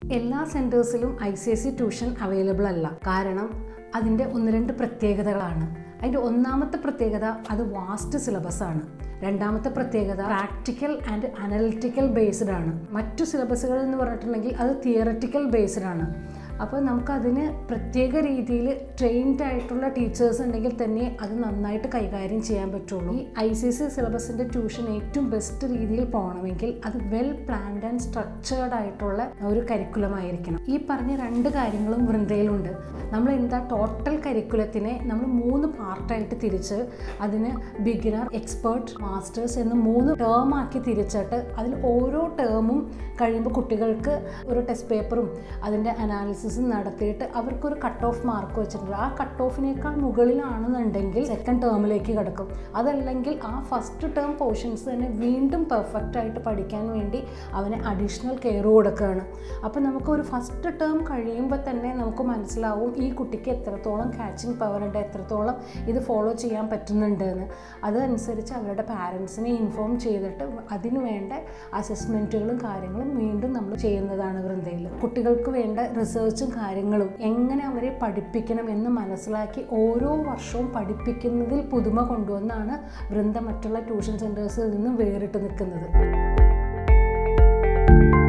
എല്ലാ സെൻറ്റേഴ്സിലും I C S C tuition available അല്ല കാരണം അതിൻ്റെ ഒന്ന് രണ്ട് പ്രത്യേകതകളാണ് അതിൻ്റെ ഒന്നാമത്തെ പ്രത്യേകത അത് വാസ്റ്റ് സിലബസ് ആണ് രണ്ടാമത്തെ പ്രത്യേകത പ്രാക്ടിക്കൽ ആൻഡ് അനലിറ്റിക്കൽ ബേസ്ഡ് ആണ് മറ്റു സിലബസുകൾ എന്ന് പറഞ്ഞിട്ടുണ്ടെങ്കിൽ അത് തിയററ്റിക്കൽ ബേസ്ഡ് ആണ് അപ്പോൾ നമുക്കതിന് പ്രത്യേക രീതിയിൽ ട്രെയിൻഡ് ആയിട്ടുള്ള ടീച്ചേഴ്സ് ഉണ്ടെങ്കിൽ തന്നെ അത് നന്നായിട്ട് കൈകാര്യം ചെയ്യാൻ പറ്റുള്ളൂ ഈ ഐ സി സി സിലബസിൻ്റെ ട്യൂഷൻ ഏറ്റവും ബെസ്റ്റ് രീതിയിൽ പോകണമെങ്കിൽ അത് വെൽ പ്ലാൻഡ് ആൻഡ് സ്ട്രക്ചേർഡ് ആയിട്ടുള്ള ഒരു കരിക്കുലം ആയിരിക്കണം ഈ പറഞ്ഞ രണ്ട് കാര്യങ്ങളും വൃന്ദയിലുണ്ട് നമ്മൾ എന്താ ടോട്ടൽ കരിക്കുലത്തിനെ നമ്മൾ മൂന്ന് പാർട്ടായിട്ട് തിരിച്ച് അതിന് ബിഗിനർ എക്സ്പേർട്ട് മാസ്റ്റേഴ്സ് എന്ന് മൂന്ന് ടേം ആക്കി തിരിച്ചിട്ട് അതിൽ ഓരോ ടേമും കഴിയുമ്പോൾ കുട്ടികൾക്ക് ഒരു ടെസ്റ്റ് പേപ്പറും അതിൻ്റെ അനാലിസിസും നടത്തിയിട്ട് അവർക്കൊരു കട്ട് ഓഫ് മാർക്ക് വെച്ചിട്ടുണ്ട് ആ കട്ട് ഓഫിനേക്കാൾ മുകളിലാണെന്നുണ്ടെങ്കിൽ സെക്കൻഡ് ടേമിലേക്ക് കിടക്കും അതല്ലെങ്കിൽ ആ ഫസ്റ്റ് ടേം പോർഷൻസ് തന്നെ വീണ്ടും പെർഫെക്റ്റ് ആയിട്ട് പഠിക്കാൻ വേണ്ടി അവന് അഡീഷണൽ കെയർ കൊടുക്കുകയാണ് അപ്പോൾ നമുക്ക് ഒരു ഫസ്റ്റ് ടേം കഴിയുമ്പോൾ തന്നെ നമുക്ക് മനസ്സിലാവും ഈ കുട്ടിക്ക് എത്രത്തോളം കാച്ചിങ് പവർ ഉണ്ട് എത്രത്തോളം ഇത് ഫോളോ ചെയ്യാൻ പറ്റുന്നുണ്ട് എന്ന് അതനുസരിച്ച് അവരുടെ പാരൻസിനെ ഇൻഫോം ചെയ്തിട്ട് അതിന് വേണ്ട അസസ്മെൻറ്റുകളും കാര്യങ്ങളും വീണ്ടും നമ്മൾ ചെയ്യുന്നതാണ് വൃന്ദയിൽ കുട്ടികൾക്ക് വേണ്ട റിസർച്ചും കാര്യങ്ങളും എങ്ങനെ അവരെ പഠിപ്പിക്കണം എന്ന് മനസ്സിലാക്കി ഓരോ വർഷവും പഠിപ്പിക്കുന്നതിൽ പുതുമ കൊണ്ടുവന്നാണ് വൃന്ദ മറ്റുള്ള ട്യൂഷൻ സെൻറ്റേഴ്സിൽ നിന്നും വേറിട്ട് നിൽക്കുന്നത്